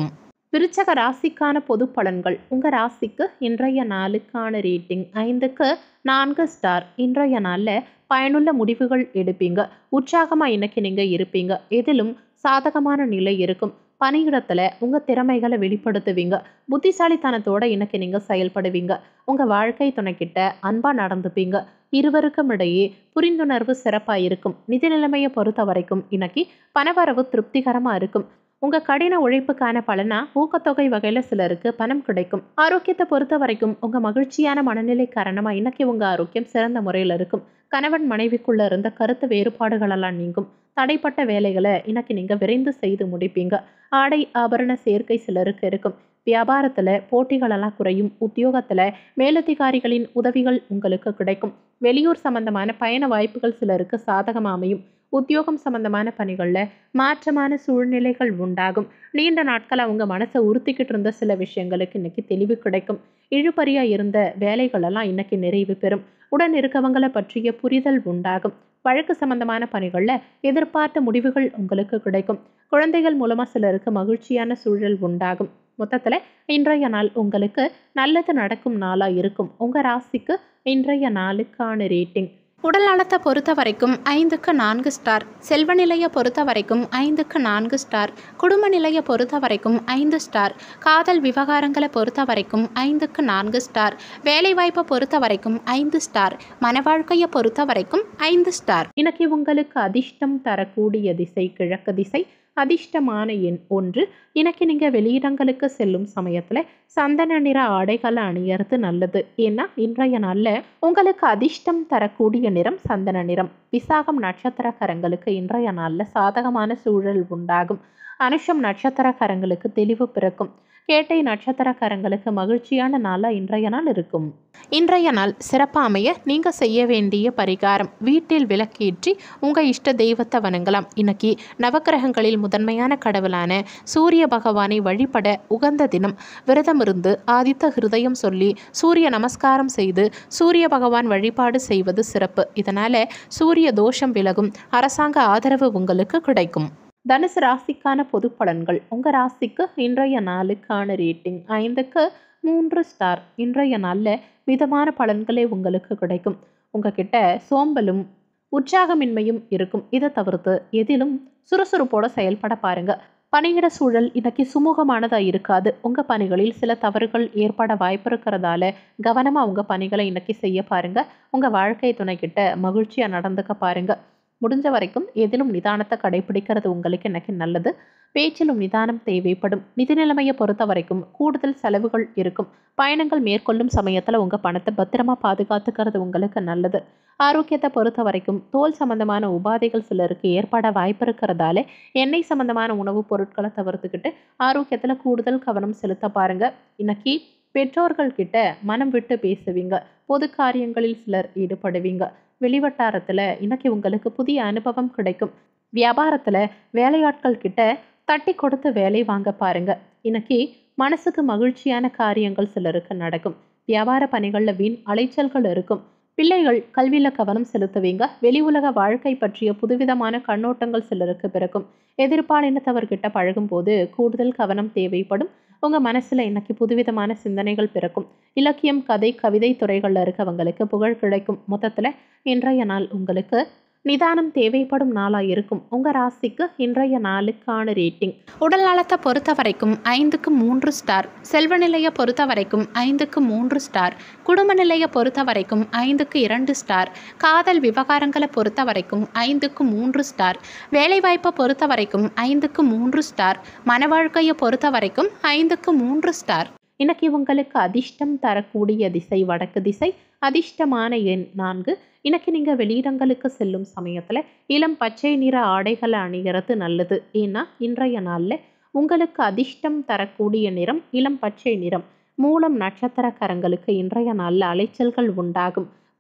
விருச்சக ராசிக்கான பொது பலன்கள் உங்கள் ராசிக்கு இன்றைய நாளுக்கான ரேட்டிங் ஐந்துக்கு நான்கு ஸ்டார் இன்றைய நாளில் பயனுள்ள முடிவுகள் எடுப்பீங்க உற்சாகமாக இன்னைக்கு நீங்கள் இருப்பீங்க எதிலும் சாதகமான நிலை இருக்கும் பணியிடத்தில் உங்கள் திறமைகளை வெளிப்படுத்துவீங்க புத்திசாலித்தனத்தோட இன்னைக்கு நீங்கள் செயல்படுவீங்க உங்கள் வாழ்க்கை துணைக்கிட்ட அன்பாக நடந்துப்பீங்க இருவருக்கும் இடையே புரிந்துணர்வு சிறப்பாக இருக்கும் நிதி நிலைமையை பொறுத்த வரைக்கும் இன்னைக்கு பணவரவு திருப்திகரமாக இருக்கும் உங்க கடின உழைப்புக்கான பலனா ஊக்கத்தொகை வகையில சிலருக்கு பணம் கிடைக்கும் ஆரோக்கியத்தை பொறுத்த வரைக்கும் உங்க மகிழ்ச்சியான மனநிலை காரணமா இன்னைக்கு உங்க ஆரோக்கியம் சிறந்த முறையில் இருக்கும் கணவன் மனைவிக்குள்ள இருந்த கருத்து வேறுபாடுகளெல்லாம் நீங்கும் தடைப்பட்ட வேலைகளை இன்னைக்கு நீங்க விரைந்து செய்து முடிப்பீங்க ஆடை ஆபரண சேர்க்கை சிலருக்கு இருக்கும் வியாபாரத்துல போட்டிகளெல்லாம் குறையும் உத்தியோகத்துல மேலதிகாரிகளின் உதவிகள் உங்களுக்கு கிடைக்கும் வெளியூர் சம்பந்தமான பயண வாய்ப்புகள் சிலருக்கு சாதகமா அமையும் உத்தியோகம் சம்பந்தமான பணிகளில் மாற்றமான சூழ்நிலைகள் உண்டாகும் நீண்ட நாட்கள் அவங்க மனசை உறுத்திக்கிட்டு இருந்த சில விஷயங்களுக்கு இன்னைக்கு தெளிவு கிடைக்கும் இழுபறியா இருந்த வேலைகளெல்லாம் இன்னைக்கு நிறைவு பெறும் உடன் இருக்கவங்களை பற்றிய புரிதல் உண்டாகும் வழக்கு சம்பந்தமான பணிகளில் எதிர்பார்த்த முடிவுகள் உங்களுக்கு கிடைக்கும் குழந்தைகள் மூலமாக சிலருக்கு மகிழ்ச்சியான சூழல் உண்டாகும் மொத்தத்தில் இன்றைய நாள் உங்களுக்கு நல்லது நடக்கும் நாளாக இருக்கும் உங்கள் ராசிக்கு இன்றைய நாளுக்கான ரேட்டிங் உடல் நலத்தை பொறுத்த வரைக்கும் ஐந்துக்கு நான்கு ஸ்டார் செல்வ நிலையை பொறுத்த வரைக்கும் ஐந்துக்கு நான்கு ஸ்டார் குடும்ப நிலையை பொறுத்த வரைக்கும் ஐந்து ஸ்டார் காதல் விவகாரங்களை பொறுத்த வரைக்கும் ஐந்துக்கு நான்கு ஸ்டார் வேலைவாய்ப்பை பொறுத்த வரைக்கும் ஐந்து ஸ்டார் மன வாழ்க்கையை பொறுத்த வரைக்கும் ஐந்து ஸ்டார் இன்னைக்கு உங்களுக்கு அதிர்ஷ்டம் தரக்கூடிய திசை கிழக்கு திசை அதிர்ஷ்டமான எண் ஒன்று இன்னைக்கு நீங்கள் வெளியிடங்களுக்கு செல்லும் சமயத்தில் சந்தன நிற ஆடைகளை அணியறது நல்லது ஏன்னா இன்றைய நாளில் உங்களுக்கு அதிர்ஷ்டம் தரக்கூடிய நிறம் சந்தன நிறம் விசாகம் நட்சத்திரக்காரங்களுக்கு இன்றைய நாளில் சாதகமான சூழல் உண்டாகும் அனுஷம் நட்சத்திரக்காரங்களுக்கு தெளிவு பிறக்கும் கேட்டை நட்சத்திரக்காரங்களுக்கு மகிழ்ச்சியான நாளாக இன்றைய நாள் இருக்கும் இன்றைய நாள் சிறப்பாக அமைய நீங்கள் செய்ய வேண்டிய பரிகாரம் வீட்டில் விளக்கேற்றி உங்கள் இஷ்ட தெய்வத்தை வணங்கலாம் இன்னைக்கு நவக்கிரகங்களில் முதன்மையான கடவுளான சூரிய பகவானை வழிபட உகந்த தினம் விரதமிருந்து ஆதித்த ஹிருதயம் சொல்லி சூரிய நமஸ்காரம் செய்து சூரிய பகவான் வழிபாடு செய்வது சிறப்பு இதனால் சூரிய தோஷம் விலகும் அரசாங்க ஆதரவு உங்களுக்கு கிடைக்கும் தனுசு ராசிக்கான பொது பலன்கள் உங்கள் ராசிக்கு இன்றைய நாளுக்கான ரேட்டிங் ஐந்துக்கு மூன்று ஸ்டார் இன்றைய நாளில் மிதமான பலன்களே உங்களுக்கு கிடைக்கும் உங்ககிட்ட சோம்பலும் உற்சாகமின்மையும் இருக்கும் இதை தவிர்த்து எதிலும் சுறுசுறுப்போட செயல்பட பாருங்க பணியிட சூழல் இன்னைக்கு சுமூகமானதாக இருக்காது உங்கள் பணிகளில் சில தவறுகள் ஏற்பட வாய்ப்பு இருக்கிறதால கவனமாக உங்கள் பணிகளை இன்னைக்கு செய்ய பாருங்க உங்கள் வாழ்க்கை துணைக்கிட்ட மகிழ்ச்சியாக நடந்துக்க பாருங்க முடிஞ்ச வரைக்கும் எதிலும் நிதானத்தை கடைபிடிக்கிறது உங்களுக்கு இன்னைக்கு நல்லது பேச்சிலும் நிதானம் தேவைப்படும் நிதி நிலைமையை பொறுத்த வரைக்கும் கூடுதல் செலவுகள் இருக்கும் பயணங்கள் மேற்கொள்ளும் சமயத்தில் உங்கள் பணத்தை பத்திரமா பாதுகாத்துக்கிறது உங்களுக்கு நல்லது ஆரோக்கியத்தை பொறுத்த வரைக்கும் தோல் சம்பந்தமான உபாதைகள் சிலருக்கு ஏற்பட வாய்ப்பு இருக்கிறதால எண்ணெய் சம்பந்தமான உணவுப் பொருட்களை தவிர்த்துக்கிட்டு ஆரோக்கியத்தில் கூடுதல் கவனம் செலுத்த பாருங்க இன்னைக்கு பெற்றோர்கள் கிட்ட மனம் விட்டு பேசுவீங்க பொது காரியங்களில் சிலர் ஈடுபடுவீங்க வெளிவட்டாரத்தில் இன்னைக்கு உங்களுக்கு புதிய அனுபவம் கிடைக்கும் வியாபாரத்தில் வேலையாட்கள் கிட்ட தட்டி கொடுத்து வேலை வாங்க பாருங்க இன்னைக்கு மனசுக்கு மகிழ்ச்சியான காரியங்கள் சிலருக்கு நடக்கும் வியாபார பணிகளில் வீண் அலைச்சல்கள் இருக்கும் பிள்ளைகள் கல்வியில் கவனம் செலுத்துவீங்க வெளி உலக வாழ்க்கை பற்றிய புதுவிதமான கண்ணோட்டங்கள் சிலருக்கு பிறக்கும் எதிர்பாலினத்தவர்கிட்ட பழகும்போது கூடுதல் கவனம் தேவைப்படும் உங்கள் மனசில் இன்னைக்கு புதுவிதமான சிந்தனைகள் பிறக்கும் இலக்கியம் கதை கவிதை துறைகளில் இருக்கவங்களுக்கு புகழ் கிடைக்கும் மொத்தத்தில் இன்றைய நாள் உங்களுக்கு நிதானம் தேவைப்படும் நாளாக இருக்கும் உங்கள் ராசிக்கு இன்றைய நாளுக்கான ரேட்டிங் உடல் நலத்தை பொறுத்த வரைக்கும் ஐந்துக்கு மூன்று ஸ்டார் செல்வ நிலையை பொறுத்த வரைக்கும் ஐந்துக்கு மூன்று ஸ்டார் குடும்ப நிலையை பொறுத்த வரைக்கும் ஐந்துக்கு இரண்டு ஸ்டார் காதல் விவகாரங்களை பொறுத்த வரைக்கும் ஐந்துக்கு மூன்று ஸ்டார் வேலைவாய்ப்பை பொறுத்த வரைக்கும் ஐந்துக்கு மூன்று ஸ்டார் மன வாழ்க்கையை பொறுத்த வரைக்கும் ஐந்துக்கு மூன்று ஸ்டார் இன்னைக்கு உங்களுக்கு அதிர்ஷ்டம் தரக்கூடிய திசை வடக்கு திசை அதிர்ஷ்டமான எண் நான்கு இன்னைக்கு நீங்கள் வெளியிடங்களுக்கு செல்லும் சமயத்தில் இளம் பச்சை நிற ஆடைகளை அணிகிறது நல்லது ஏன்னா இன்றைய நாளில் உங்களுக்கு அதிர்ஷ்டம் தரக்கூடிய நிறம் இளம் பச்சை நிறம் மூலம் நட்சத்திரக்காரங்களுக்கு இன்றைய நாளில் அலைச்சல்கள் உண்டாகும்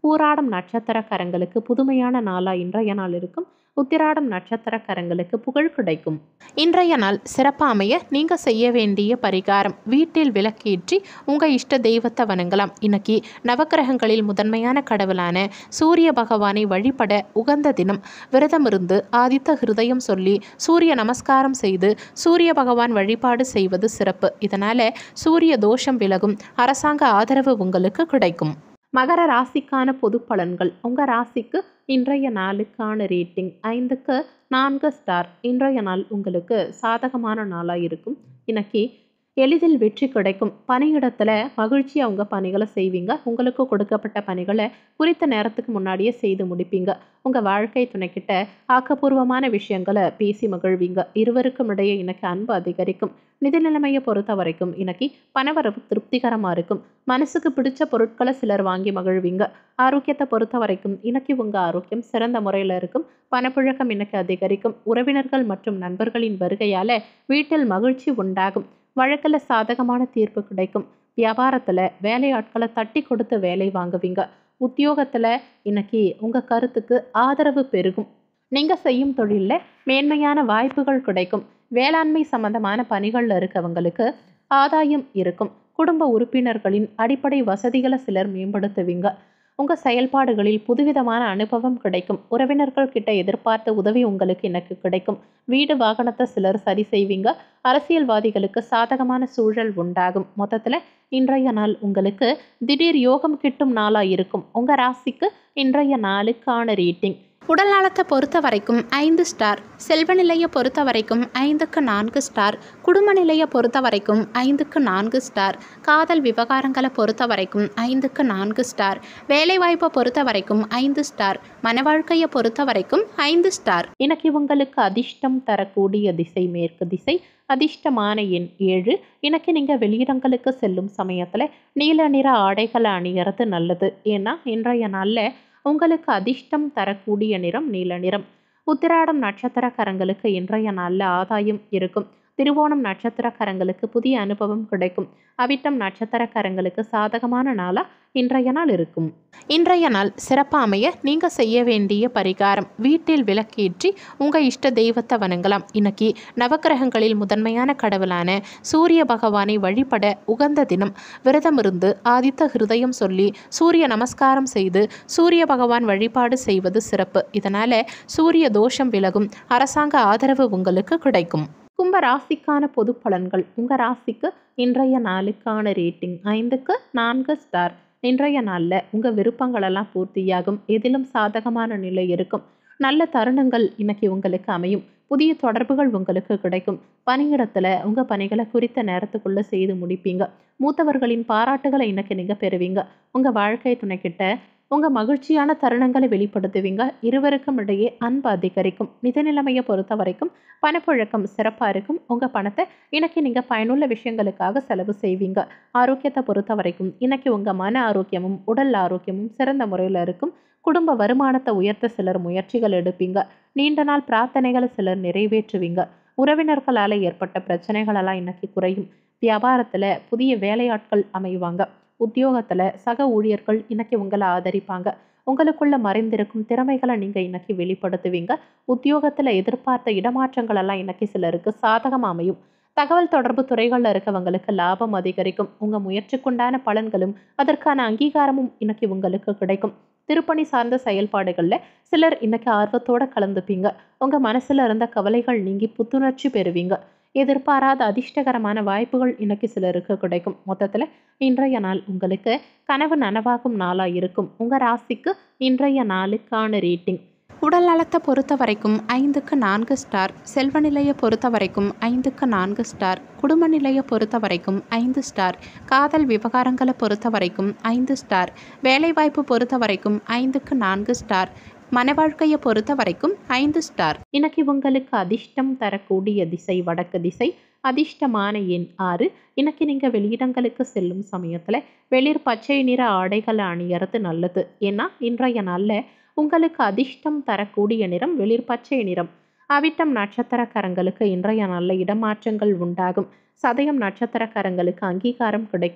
பூராடம் நட்சத்திரக்காரங்களுக்கு புதுமையான நாளா இன்றைய நாள் இருக்கும் உத்திராடம் நட்சத்திரக்காரங்களுக்கு புகழ் கிடைக்கும் இன்றைய நாள் சிறப்பாக அமைய நீங்கள் செய்ய வேண்டிய பரிகாரம் வீட்டில் விளக்கேற்றி உங்கள் இஷ்ட தெய்வத்தை வணங்கலாம் இன்னைக்கு நவக்கிரகங்களில் முதன்மையான கடவுளான சூரிய பகவானை வழிபட உகந்த தினம் விரதமிருந்து ஆதித்த ஹிருதயம் சொல்லி சூரிய நமஸ்காரம் செய்து சூரிய பகவான் வழிபாடு செய்வது சிறப்பு இதனால் சூரிய தோஷம் விலகும் அரசாங்க ஆதரவு உங்களுக்கு கிடைக்கும் மகர ராசிக்கான பொது பலன்கள் உங்கள் ராசிக்கு இன்றைய நாளுக்கான ரேட்டிங் ஐந்துக்கு நான்கு ஸ்டார் இன்றைய நாள் உங்களுக்கு சாதகமான நாளாக இருக்கும் இன்னைக்கு எளிதில் வெற்றி கிடைக்கும் பணியிடத்தில் மகிழ்ச்சி அவங்க பணிகளை செய்வீங்க உங்களுக்கு கொடுக்கப்பட்ட பணிகளை குறித்த நேரத்துக்கு முன்னாடியே செய்து முடிப்பீங்க உங்கள் வாழ்க்கை துணைக்கிட்ட ஆக்கப்பூர்வமான விஷயங்களை பேசி மகிழ்வீங்க இருவருக்கும் இடையே இன்னைக்கு அன்பு அதிகரிக்கும் நிதி நிலைமையை பொறுத்த வரைக்கும் இன்னைக்கு பணவரவு திருப்திகரமாக இருக்கும் மனசுக்கு பிடிச்ச பொருட்களை சிலர் வாங்கி மகிழ்வீங்க ஆரோக்கியத்தை பொறுத்த வரைக்கும் இன்னைக்கு உங்கள் ஆரோக்கியம் சிறந்த முறையில் இருக்கும் பணப்புழக்கம் இன்னைக்கு அதிகரிக்கும் உறவினர்கள் மற்றும் நண்பர்களின் வருகையால் வீட்டில் மகிழ்ச்சி உண்டாகும் வழக்கில் சாதகமான தீர்ப்பு கிடைக்கும் வியாபாரத்தில் வேலையாட்களை தட்டி கொடுத்து வேலை வாங்குவீங்க உத்தியோகத்தில் இன்னைக்கு உங்கள் கருத்துக்கு ஆதரவு பெருகும் நீங்கள் செய்யும் தொழிலில் மேன்மையான வாய்ப்புகள் கிடைக்கும் வேளாண்மை சம்பந்தமான பணிகளில் இருக்கவங்களுக்கு ஆதாயம் இருக்கும் குடும்ப உறுப்பினர்களின் அடிப்படை வசதிகளை சிலர் மேம்படுத்துவீங்க உங்கள் செயல்பாடுகளில் புதுவிதமான அனுபவம் கிடைக்கும் உறவினர்கள் கிட்ட எதிர்பார்த்த உதவி உங்களுக்கு எனக்கு கிடைக்கும் வீடு வாகனத்தை சிலர் சரி செய்வீங்க அரசியல்வாதிகளுக்கு சாதகமான சூழல் உண்டாகும் மொத்தத்தில் இன்றைய நாள் உங்களுக்கு திடீர் யோகம் கிட்டும் நாளாக இருக்கும் உங்கள் ராசிக்கு இன்றைய நாளுக்கான ரேட்டிங் உடல் நலத்தை பொறுத்த வரைக்கும் ஐந்து ஸ்டார் செல்வ நிலையை பொறுத்த வரைக்கும் ஐந்துக்கு நான்கு ஸ்டார் குடும்ப நிலையை பொறுத்த வரைக்கும் ஐந்துக்கு நான்கு ஸ்டார் காதல் விவகாரங்களை பொறுத்த வரைக்கும் ஐந்துக்கு நான்கு ஸ்டார் வேலைவாய்ப்பை பொறுத்த வரைக்கும் ஐந்து ஸ்டார் மன வாழ்க்கையை பொறுத்த வரைக்கும் ஐந்து ஸ்டார் இன்னைக்கு உங்களுக்கு அதிர்ஷ்டம் தரக்கூடிய திசை மேற்கு திசை அதிர்ஷ்டமான எண் ஏழு இன்னைக்கு நீங்கள் வெளியிடங்களுக்கு செல்லும் சமயத்தில் நீல நிற ஆடைகளை அணியறது நல்லது ஏன்னா இன்றைய நாளில் உங்களுக்கு அதிர்ஷ்டம் தரக்கூடிய நிறம் நீல நிறம் உத்திராடம் நட்சத்திரக்காரங்களுக்கு இன்றைய நாளில் ஆதாயம் இருக்கும் திருவோணம் நட்சத்திரக்காரங்களுக்கு புதிய அனுபவம் கிடைக்கும் அவிட்டம் நட்சத்திரக்காரங்களுக்கு சாதகமான நாளாக இன்றைய நாள் இருக்கும் இன்றைய நாள் சிறப்பாக அமைய நீங்கள் செய்ய வேண்டிய பரிகாரம் வீட்டில் விளக்கேற்றி உங்கள் இஷ்ட தெய்வத்தை வணங்கலாம் இன்னைக்கு நவக்கிரகங்களில் முதன்மையான கடவுளான சூரிய பகவானை வழிபட உகந்த தினம் விரதமிருந்து ஆதித்த ஹிருதயம் சொல்லி சூரிய நமஸ்காரம் செய்து சூரிய பகவான் வழிபாடு செய்வது சிறப்பு இதனால் சூரிய தோஷம் விலகும் அரசாங்க ஆதரவு உங்களுக்கு கிடைக்கும் கும்ப ராசிக்கான பொது பலன்கள் உங்கள் ராசிக்கு இன்றைய நாளுக்கான ரேட்டிங் ஐந்துக்கு நான்கு ஸ்டார் இன்றைய நாளில் உங்கள் விருப்பங்களெல்லாம் பூர்த்தியாகும் எதிலும் சாதகமான நிலை இருக்கும் நல்ல தருணங்கள் இன்னைக்கு உங்களுக்கு அமையும் புதிய தொடர்புகள் உங்களுக்கு கிடைக்கும் பணியிடத்தில் உங்கள் பணிகளை குறித்த நேரத்துக்குள்ளே செய்து முடிப்பீங்க மூத்தவர்களின் பாராட்டுகளை இன்னைக்கு நீங்கள் பெறுவீங்க உங்கள் வாழ்க்கை துணைக்கிட்ட உங்கள் மகிழ்ச்சியான தருணங்களை வெளிப்படுத்துவீங்க இருவருக்கும் இடையே அன்பு அதிகரிக்கும் நிதி நிலைமையை பொறுத்த வரைக்கும் பணப்புழக்கம் சிறப்பாக இருக்கும் உங்கள் பணத்தை இன்னைக்கு நீங்கள் பயனுள்ள விஷயங்களுக்காக செலவு செய்வீங்க ஆரோக்கியத்தை பொறுத்த வரைக்கும் இன்னைக்கு உங்கள் மன ஆரோக்கியமும் உடல் ஆரோக்கியமும் சிறந்த முறையில் இருக்கும் குடும்ப வருமானத்தை உயர்த்த சிலர் முயற்சிகள் எடுப்பீங்க நீண்ட நாள் பிரார்த்தனைகளை சிலர் நிறைவேற்றுவீங்க உறவினர்களால் ஏற்பட்ட பிரச்சனைகளெல்லாம் இன்னைக்கு குறையும் வியாபாரத்தில் புதிய வேலையாட்கள் அமைவாங்க உத்தியோகத்தில் சக ஊழியர்கள் இன்னைக்கு உங்களை ஆதரிப்பாங்க உங்களுக்குள்ள மறைந்திருக்கும் திறமைகளை நீங்கள் இன்னைக்கு வெளிப்படுத்துவீங்க உத்தியோகத்தில் எதிர்பார்த்த இடமாற்றங்கள் எல்லாம் இன்னைக்கு சிலருக்கு சாதகம் அமையும் தகவல் தொடர்பு துறைகளில் இருக்கவங்களுக்கு லாபம் அதிகரிக்கும் உங்கள் முயற்சிக்குண்டான பலன்களும் அதற்கான அங்கீகாரமும் இன்னைக்கு உங்களுக்கு கிடைக்கும் திருப்பணி சார்ந்த செயல்பாடுகளில் சிலர் இன்னைக்கு ஆர்வத்தோட கலந்துப்பீங்க உங்கள் மனசில் இருந்த கவலைகள் நீங்கி புத்துணர்ச்சி பெறுவீங்க எதிர்பாராத அதிர்ஷ்டகரமான வாய்ப்புகள் இன்னைக்கு சிலருக்கு கிடைக்கும் மொத்தத்தில் இன்றைய நாள் உங்களுக்கு கனவு நனவாகும் நாளாக இருக்கும் உங்கள் ராசிக்கு இன்றைய நாளுக்கான ரேட்டிங் உடல் நலத்தை பொறுத்த வரைக்கும் ஐந்துக்கு நான்கு ஸ்டார் செல்வ நிலையை பொறுத்த வரைக்கும் ஐந்துக்கு நான்கு ஸ்டார் குடும்ப நிலையை பொறுத்த வரைக்கும் ஐந்து ஸ்டார் காதல் விவகாரங்களை பொறுத்த வரைக்கும் ஐந்து ஸ்டார் வேலைவாய்ப்பு பொறுத்த வரைக்கும் ஐந்துக்கு நான்கு ஸ்டார் மன வாழ்க்கையை பொறுத்த வரைக்கும் ஐந்து ஸ்டார் இன்னைக்கு உங்களுக்கு அதிர்ஷ்டம் தரக்கூடிய திசை வடக்கு திசை அதிர்ஷ்டமான எண் ஆறு இன்னைக்கு நீங்கள் வெளியிடங்களுக்கு செல்லும் சமயத்தில் வெளிர் பச்சை நிற ஆடைகளை அணியறது நல்லது ஏன்னா இன்றைய நாளில் உங்களுக்கு அதிர்ஷ்டம் தரக்கூடிய நிறம் வெளிர் பச்சை நிறம் அவிட்டம் நட்சத்திரக்காரங்களுக்கு இன்றைய நாளில் இடமாற்றங்கள் உண்டாகும் சதயம் நட்சத்திரக்காரங்களுக்கு அங்கீகாரம் கிடைக்கும்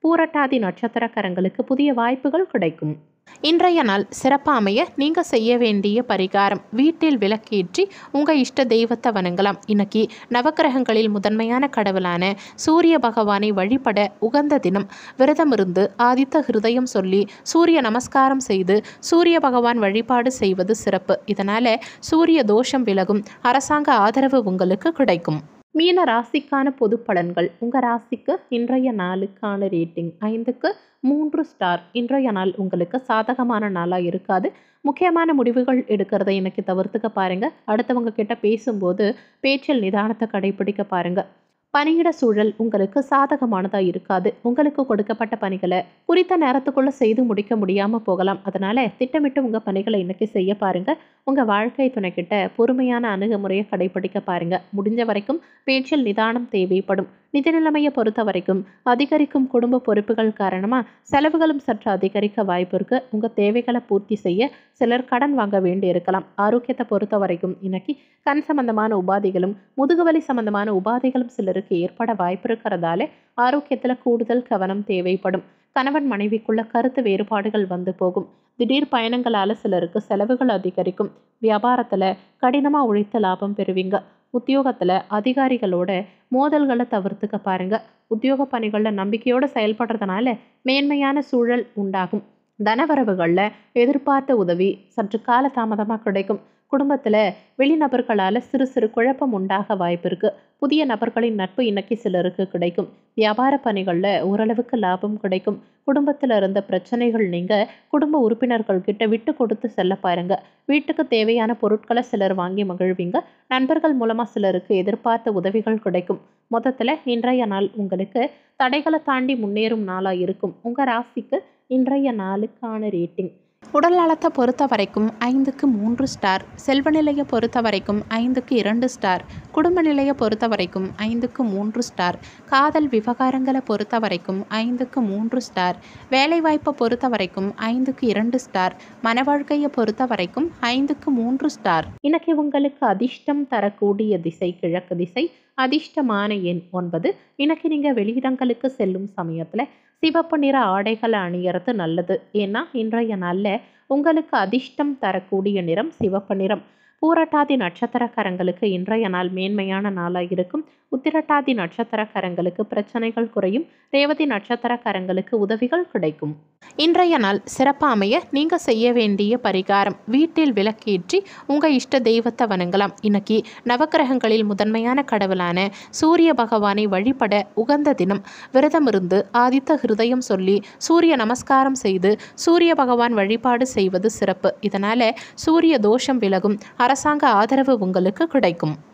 பூரட்டாதி நட்சத்திரக்காரங்களுக்கு புதிய வாய்ப்புகள் கிடைக்கும் இன்றைய நாள் சிறப்பாக அமைய நீங்கள் செய்ய வேண்டிய பரிகாரம் வீட்டில் விளக்கேற்றி உங்கள் இஷ்ட தெய்வத்தை வணங்கலாம் இன்னைக்கு நவக்கிரகங்களில் முதன்மையான கடவுளான சூரிய பகவானை வழிபட உகந்த தினம் விரதமிருந்து ஆதித்த ஹிருதயம் சொல்லி சூரிய நமஸ்காரம் செய்து சூரிய பகவான் வழிபாடு செய்வது சிறப்பு இதனால் சூரிய தோஷம் விலகும் அரசாங்க ஆதரவு உங்களுக்கு கிடைக்கும் மீன ராசிக்கான பொது பலன்கள் உங்கள் ராசிக்கு இன்றைய நாளுக்கான ரேட்டிங் ஐந்துக்கு மூன்று ஸ்டார் இன்றைய நாள் உங்களுக்கு சாதகமான நாளாக இருக்காது முக்கியமான முடிவுகள் எடுக்கிறத இன்னைக்கு தவிர்த்துக்க பாருங்க அடுத்தவங்க கிட்ட பேசும்போது பேச்சில் நிதானத்தை கடைபிடிக்க பாருங்க பணியிட சூழல் உங்களுக்கு சாதகமானதாக இருக்காது உங்களுக்கு கொடுக்கப்பட்ட பணிகளை குறித்த நேரத்துக்குள்ள செய்து முடிக்க முடியாமல் போகலாம் அதனால திட்டமிட்டு உங்கள் பணிகளை இன்னைக்கு செய்ய பாருங்க உங்கள் வாழ்க்கை துணைக்கிட்ட பொறுமையான அணுகுமுறையை கடைபிடிக்க பாருங்க முடிஞ்ச வரைக்கும் பேச்சில் நிதானம் தேவைப்படும் நிதி நிலைமையை பொறுத்த வரைக்கும் அதிகரிக்கும் குடும்ப பொறுப்புகள் காரணமாக செலவுகளும் சற்று அதிகரிக்க வாய்ப்பு இருக்கு உங்கள் தேவைகளை பூர்த்தி செய்ய சிலர் கடன் வாங்க வேண்டி இருக்கலாம் ஆரோக்கியத்தை பொறுத்த வரைக்கும் இன்னைக்கு கண் சம்பந்தமான உபாதைகளும் முதுகுவலி சம்பந்தமான உபாதைகளும் சிலருக்கு ஏற்பட வாய்ப்பு இருக்கிறதால ஆரோக்கியத்தில் கூடுதல் கவனம் தேவைப்படும் கணவன் மனைவிக்குள்ள கருத்து வேறுபாடுகள் வந்து போகும் திடீர் பயணங்களால் சிலருக்கு செலவுகள் அதிகரிக்கும் வியாபாரத்தில் கடினமாக உழைத்த லாபம் பெறுவீங்க உத்தியோகத்தில் அதிகாரிகளோட மோதல்களை தவிர்த்துக்க பாருங்க உத்தியோக பணிகளில் நம்பிக்கையோடு செயல்படுறதுனால மேன்மையான சூழல் உண்டாகும் தனவரவுகளில் எதிர்பார்த்த உதவி சற்று கால தாமதமாக கிடைக்கும் குடும்பத்தில் வெளிநபர்களால் சிறு சிறு குழப்பம் உண்டாக வாய்ப்பு இருக்கு புதிய நபர்களின் நட்பு இன்னைக்கு சிலருக்கு கிடைக்கும் வியாபார பணிகளில் ஓரளவுக்கு லாபம் கிடைக்கும் குடும்பத்தில் இருந்த பிரச்சனைகள் நீங்க குடும்ப உறுப்பினர்கள் கிட்ட விட்டு கொடுத்து செல்ல பாருங்க வீட்டுக்கு தேவையான பொருட்களை சிலர் வாங்கி மகிழ்வீங்க நண்பர்கள் மூலமா சிலருக்கு எதிர்பார்த்த உதவிகள் கிடைக்கும் மொத்தத்தில் இன்றைய நாள் உங்களுக்கு தடைகளை தாண்டி முன்னேறும் நாளாக இருக்கும் உங்கள் ராசிக்கு இன்றைய நாளுக்கான ரேட்டிங் உடல் நலத்தை பொறுத்த வரைக்கும் ஐந்துக்கு மூன்று ஸ்டார் செல்வ நிலையை பொறுத்த வரைக்கும் ஐந்துக்கு இரண்டு ஸ்டார் குடும்ப நிலையை பொறுத்த வரைக்கும் ஐந்துக்கு மூன்று ஸ்டார் காதல் விவகாரங்களை பொறுத்த வரைக்கும் ஐந்துக்கு மூன்று ஸ்டார் வேலைவாய்ப்பை பொறுத்த வரைக்கும் ஐந்துக்கு இரண்டு ஸ்டார் மன வாழ்க்கையை பொறுத்த வரைக்கும் ஐந்துக்கு மூன்று ஸ்டார் இன்னைக்கு உங்களுக்கு அதிர்ஷ்டம் தரக்கூடிய திசை கிழக்கு திசை அதிர்ஷ்டமான எண் ஒன்பது இன்னைக்கு நீங்கள் வெளியிடங்களுக்கு செல்லும் சமயத்தில் சிவப்பு நிற ஆடைகளை அணியறது நல்லது ஏன்னா இன்றைய நாளில் உங்களுக்கு அதிர்ஷ்டம் தரக்கூடிய நிறம் சிவப்பு நிறம் பூரட்டாதி நட்சத்திரக்காரங்களுக்கு இன்றைய நாள் மேன்மையான நாளாக இருக்கும் உத்திரட்டாதி நட்சத்திரக்காரங்களுக்கு பிரச்சனைகள் குறையும் ரேவதி நட்சத்திரக்காரங்களுக்கு உதவிகள் கிடைக்கும் இன்றைய நாள் சிறப்பாக அமைய நீங்கள் செய்ய வேண்டிய பரிகாரம் வீட்டில் விளக்கேற்றி உங்கள் இஷ்ட தெய்வத்தை வணங்கலாம் இன்னைக்கு நவக்கிரகங்களில் முதன்மையான கடவுளான சூரிய பகவானை வழிபட உகந்த தினம் விரதமிருந்து ஆதித்த ஹிருதயம் சொல்லி சூரிய நமஸ்காரம் செய்து சூரிய பகவான் வழிபாடு செய்வது சிறப்பு இதனால் சூரிய தோஷம் விலகும் அரசாங்க ஆதரவு உங்களுக்கு கிடைக்கும்